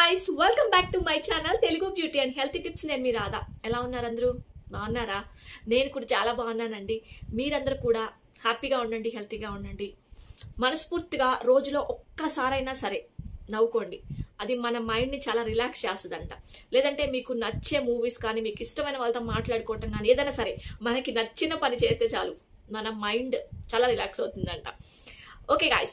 guys welcome back to my channel Telugu beauty and health tips నేను మీ రాధా ఎలా ఉన్నారు అందరూ బాగున్నారా నేను కూడా చాలా బాగున్నానండి మీరందరూ కూడా హ్యాపీగా ఉండండి హెల్తీగా ఉండండి మనస్ఫూర్తిగా రోజులో ఒక్కసారైనా సరే నవ్వుకోండి అది మన మైండ్ని చాలా రిలాక్స్ చేస్తుందంట లేదంటే మీకు నచ్చే మూవీస్ కానీ మీకు ఇష్టమైన వాళ్ళతో మాట్లాడుకోవటం కానీ ఏదైనా సరే మనకి నచ్చిన పని చేస్తే చాలు మన మైండ్ చాలా రిలాక్స్ అవుతుందంట ఓకే గాయస్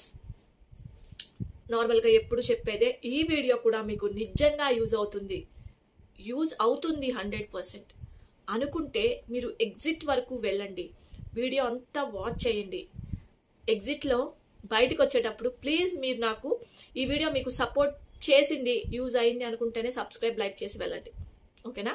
నార్మల్గా ఎప్పుడు చెప్పేదే ఈ వీడియో కూడా మీకు నిజంగా యూజ్ అవుతుంది యూజ్ అవుతుంది హండ్రెడ్ పర్సెంట్ అనుకుంటే మీరు ఎగ్జిట్ వరకు వెళ్ళండి వీడియో అంతా వాచ్ చేయండి ఎగ్జిట్లో బయటకు వచ్చేటప్పుడు ప్లీజ్ మీరు నాకు ఈ వీడియో మీకు సపోర్ట్ చేసింది యూజ్ అయింది అనుకుంటేనే సబ్స్క్రైబ్ లైక్ చేసి వెళ్ళండి ఓకేనా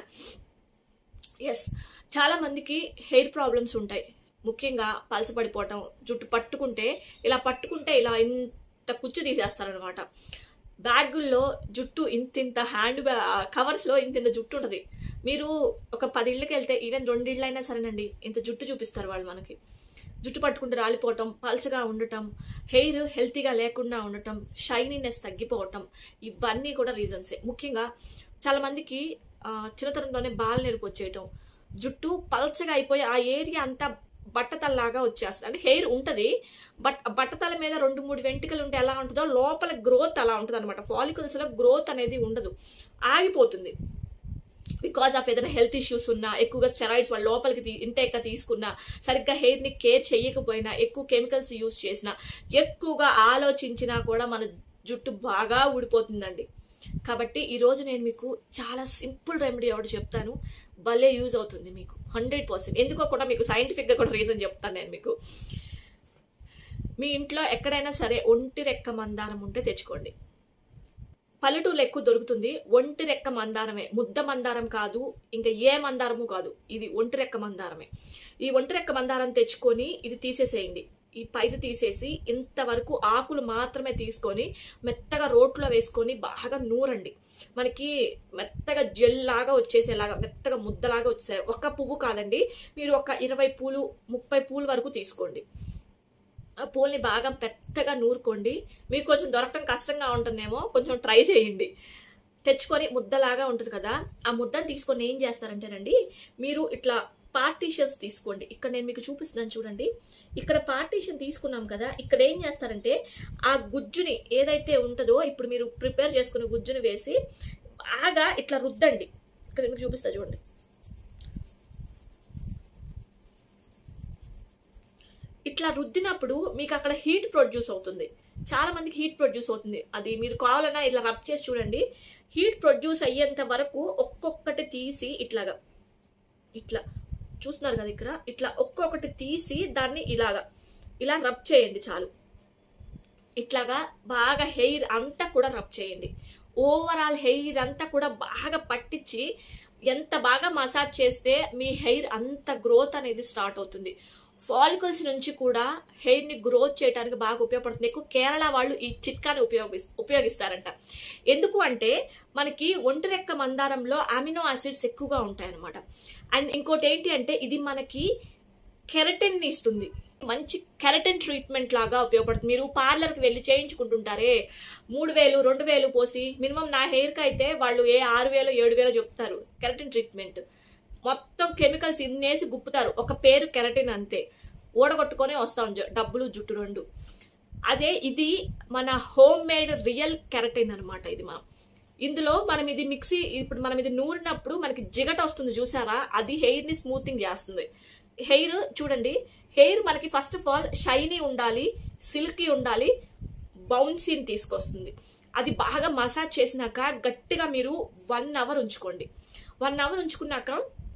ఎస్ చాలా మందికి హెయిర్ ప్రాబ్లమ్స్ ఉంటాయి ముఖ్యంగా పలసపడిపోవటం జుట్టు పట్టుకుంటే ఇలా పట్టుకుంటే ఇలా ఇంత కుచ్చు తీసేస్తారనమాట బ్యాగుల్లో జుట్టు ఇంత ఇంత హ్యాండ్ బ్యా కవర్స్లో ఇంత ఇంత జుట్టు ఉంటుంది మీరు ఒక పది ఇళ్ళకి వెళ్తే ఈవెన్ రెండిళ్ళు అయినా సరేనండి ఇంత జుట్టు చూపిస్తారు వాళ్ళు మనకి జుట్టు పట్టుకుంటే రాలిపోవటం పల్చగా ఉండటం హెయిర్ హెల్తీగా లేకుండా ఉండటం షైనీనెస్ తగ్గిపోవటం ఇవన్నీ కూడా రీజన్సే ముఖ్యంగా చాలా మందికి ఆ, చిన్నతనంలోనే బాల నెరుపు వచ్చేయటం జుట్టు పల్చగా అయిపోయి ఆ ఏరియా అంతా బట్టతల్లాగా వచ్చేస్తుంది అంటే హెయిర్ ఉంటది బట్ ఆ బట్టతల మీద రెండు మూడు వెంట్రుకలు ఉంటే ఎలా ఉంటుందో లోపల గ్రోత్ అలా ఉంటుంది అనమాట ఫాలికల్స్ లో గ్రోత్ అనేది ఉండదు ఆగిపోతుంది బికాస్ ఆఫ్ ఏదైనా హెల్త్ ఇష్యూస్ ఉన్నా ఎక్కువగా స్టెరాయిడ్స్ వాళ్ళ లోపలికి ఇంటేక్ గా తీసుకున్నా సరిగ్గా హెయిర్ ని కేర్ చేయకపోయినా ఎక్కువ కెమికల్స్ యూస్ చేసినా ఎక్కువగా ఆలోచించినా కూడా మన జుట్టు బాగా ఊడిపోతుందండి కాబట్టి ఈ రోజు నేను మీకు చాలా సింపుల్ రెమెడీ ఒకటి చెప్తాను భలే యూజ్ అవుతుంది మీకు హండ్రెడ్ పర్సెంట్ ఎందుకో కూడా మీకు సైంటిఫిక్ గా కూడా రీజన్ చెప్తాను నేను మీకు మీ ఇంట్లో ఎక్కడైనా సరే ఒంటి రెక్క మందారం ఉంటే తెచ్చుకోండి పల్లెటూరులో ఎక్కువ దొరుకుతుంది ఒంటి రెక్క మందారమే ముద్ద మందారం కాదు ఇంకా ఏ మందారము కాదు ఇది ఒంటి రెక్క మందారమే ఈ ఒంటి రెక్క మందారం తెచ్చుకొని ఇది తీసేసేయండి ఈ పైది తీసేసి ఇంతవరకు ఆకులు మాత్రమే తీసుకొని మెత్తగా రోట్లో వేసుకొని బాగా నూరండి మనకి మెత్తగా జెల్ లాగా వచ్చేసేలాగా మెత్తగా ముద్దలాగా వచ్చేసే ఒక పువ్వు కాదండి మీరు ఒక ఇరవై పూలు ముప్పై పూల వరకు తీసుకోండి ఆ పూల్ని బాగా పెద్దగా నూరుకోండి మీకు కొంచెం దొరకడం కష్టంగా ఉంటుందేమో కొంచెం ట్రై చేయండి తెచ్చుకొని ముద్దలాగా ఉంటుంది కదా ఆ ముద్దను తీసుకొని ఏం చేస్తారంటేనండి మీరు ఇట్లా పార్టీషన్స్ తీసుకోండి ఇక్కడ నేను మీకు చూపిస్తున్నాను చూడండి ఇక్కడ పార్టీషన్ తీసుకున్నాం కదా ఇక్కడ ఏం చేస్తారంటే ఆ గుజ్జుని ఏదైతే ఉంటుందో ఇప్పుడు మీరు ప్రిపేర్ చేసుకున్న గుజ్జుని వేసి బాగా ఇట్లా రుద్దండి ఇక్కడ మీకు చూపిస్తా చూడండి ఇట్లా రుద్దినప్పుడు మీకు అక్కడ హీట్ ప్రొడ్యూస్ అవుతుంది చాలా మందికి హీట్ ప్రొడ్యూస్ అవుతుంది అది మీరు కావాలన్నా ఇట్లా రబ్ చేసి చూడండి హీట్ ప్రొడ్యూస్ అయ్యేంత వరకు ఒక్కొక్కటి తీసి ఇట్లాగా ఇట్లా చూస్తున్నారు కదా ఇక్కడ ఇట్లా ఒక్కొక్కటి తీసి దాన్ని ఇలాగా ఇలా రబ్ చేయండి చాలు ఇట్లాగా బాగా హెయిర్ అంతా కూడా రబ్ చేయండి ఓవరాల్ హెయిర్ అంతా కూడా బాగా పట్టించి ఎంత బాగా మసాజ్ చేస్తే మీ హెయిర్ అంత గ్రోత్ అనేది స్టార్ట్ అవుతుంది ఫాలికల్స్ నుంచి కూడా హెయిర్ ని గ్రోత్ చేయడానికి బాగా ఉపయోగపడుతుంది ఎక్కువ కేరళ వాళ్ళు ఈ చిట్కాని ఉపయోగి ఉపయోగిస్తారంట ఎందుకు అంటే మనకి ఒంటి రెక్క మందారంలో అమినో ఆసిడ్స్ ఎక్కువగా ఉంటాయి అనమాట అండ్ ఇంకోటి ఏంటి అంటే ఇది మనకి కెరటిన్ ని ఇస్తుంది మంచి కెరటిన్ ట్రీట్మెంట్ లాగా ఉపయోగపడుతుంది మీరు పార్లర్ కి వెళ్ళి చేయించుకుంటుంటారే మూడు వేలు రెండు వేలు పోసి మినిమం నా హెయిర్ కి అయితే వాళ్ళు ఏ ఆరు వేలు ఏడు వేలు చెప్తారు కెరటిన్ ట్రీట్మెంట్ మొత్తం కెమికల్స్ ఇన్నేసి గుప్పుతారు ఒక పేరు కెరటిన్ అంతే ఓడగొట్టుకొని వస్తాం జ- డబ్బులు జుట్టు రెండు అదే ఇది మన హోమ్ మేడ్ రియల్ కెరటిన్ అన్నమాట ఇది మనం ఇందులో మనం ఇది మిక్సీ ఇప్పుడు మనం ఇది నూరినప్పుడు మనకి జిగట వస్తుంది చూసారా అది హెయిర్ ని స్మూతింగ్ చేస్తుంది హెయిర్ చూడండి హెయిర్ మనకి ఫస్ట్ ఆఫ్ ఆల్ షైనీ ఉండాలి సిల్కీ ఉండాలి బౌన్సీని తీసుకొస్తుంది అది బాగా మసాజ్ చేసినాక గట్టిగా మీరు వన్ అవర్ ఉంచుకోండి వన్ అవర్ ఉంచుకున్నాక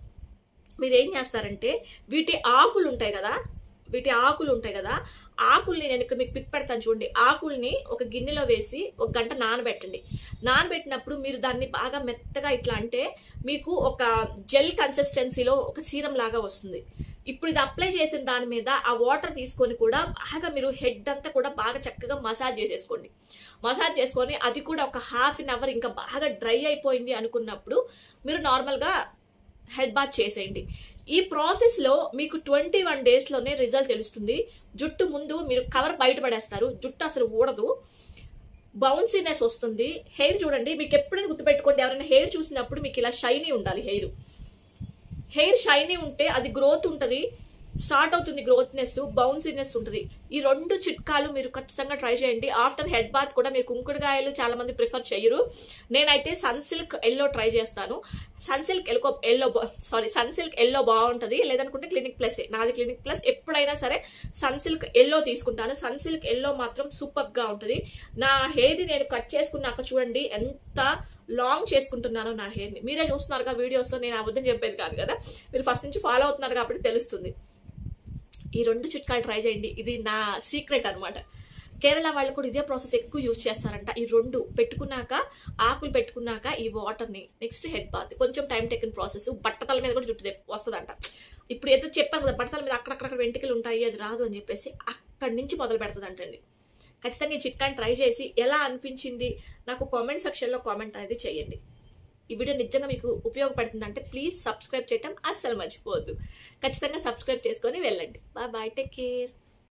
మీరు ఏం చేస్తారంటే వీటి ఆకులు ఉంటాయి కదా వీటి ఆకులు ఉంటాయి కదా ఆకుల్ని నేను ఇక్కడ మీకు పిక్ పెడతాను చూడండి ఆకుల్ని ఒక గిన్నెలో వేసి ఒక గంట నానబెట్టండి నానబెట్టినప్పుడు మీరు దాన్ని బాగా మెత్తగా ఇట్లా అంటే మీకు ఒక జెల్ కన్సిస్టెన్సీలో ఒక సీరం లాగా వస్తుంది ఇప్పుడు ఇది అప్లై చేసిన దాని మీద ఆ వాటర్ తీసుకొని కూడా బాగా మీరు హెడ్ అంతా కూడా బాగా చక్కగా మసాజ్ చేసేసుకోండి మసాజ్ చేసుకొని అది కూడా ఒక హాఫ్ అన్ అవర్ ఇంకా బాగా డ్రై అయిపోయింది అనుకున్నప్పుడు మీరు నార్మల్గా హెడ్ బాత్ చేసేయండి ఈ ప్రాసెస్ లో మీకు ట్వంటీ వన్ డేస్ లోనే రిజల్ట్ తెలుస్తుంది జుట్టు ముందు మీరు కవర్ బయట పడేస్తారు జుట్టు అసలు ఊడదు బౌన్సీనెస్ వస్తుంది హెయిర్ చూడండి మీకు ఎప్పుడైనా గుర్తుపెట్టుకోండి ఎవరైనా హెయిర్ చూసినప్పుడు మీకు ఇలా షైనీ ఉండాలి హెయిర్ హెయిర్ షైనీ ఉంటే అది గ్రోత్ ఉంటుంది స్టార్ట్ అవుతుంది గ్రోత్నెస్ బౌన్సీనెస్ ఉంటుంది ఈ రెండు చిట్కాలు మీరు ఖచ్చితంగా ట్రై చేయండి ఆఫ్టర్ హెడ్ బాత్ కూడా మీరు కుంకుడుకాయలు చాలా మంది ప్రిఫర్ చేయరు నేనైతే సన్ సిల్క్ ఎల్లో ట్రై చేస్తాను Sunsilk yellow yellow sorry Sunsilk yellow బాగుంటుంది లేదనుకుంటే క్లినిక్ ప్లస్ నాది క్లినిక్ ప్లస్ ఎప్పుడైనా సరే సన్ సిల్క్ ఎల్లో తీసుకుంటాను సన్ సిల్క్ ఎల్లో మాత్రం సూపర్ గా ఉంటుంది నా హెయిర్ నేను కట్ చేసుకున్నాక చూడండి ఎంత లాంగ్ చేసుకుంటున్నాను నా హెయిర్ని మీరే చూస్తున్నారుగా వీడియోస్లో నేను అబద్ధం చెప్పేది కాదు కదా మీరు ఫస్ట్ నుంచి ఫాలో అవుతున్నారు కాబట్టి తెలుస్తుంది ఈ రెండు చిట్కాలు ట్రై చేయండి ఇది నా సీక్రెట్ అనమాట కేరళ వాళ్ళు కూడా ఇదే ప్రాసెస్ ఎక్కువ యూజ్ చేస్తారంట ఈ రెండు పెట్టుకున్నాక ఆకులు పెట్టుకున్నాక ఈ వాటర్ని నెక్స్ట్ హెడ్ బాత్ కొంచెం టైం టేకిన్ ప్రాసెస్ బట్టతల మీద కూడా జుట్టు వస్తుందంట ఇప్పుడు ఏదో చెప్పాను కదా బట్టతల మీద అక్కడక్కడ వెంట్రుకలు ఉంటాయి అది రాదు అని చెప్పేసి అక్కడి నుంచి మొదలు పెడుతుందంటండి ఖచ్చితంగా ఈ చిట్కాని ట్రై చేసి ఎలా అనిపించింది నాకు కామెంట్ సెక్షన్లో కామెంట్ అనేది చేయండి ఈ వీడియో నిజంగా మీకు ఉపయోగపడుతుందంటే ప్లీజ్ సబ్స్క్రైబ్ చేయటం అస్సలు మర్చిపోవద్దు ఖచ్చితంగా సబ్స్క్రైబ్ చేసుకొని వెళ్ళండి బాయ్ బాయ్ టేక్ కేర్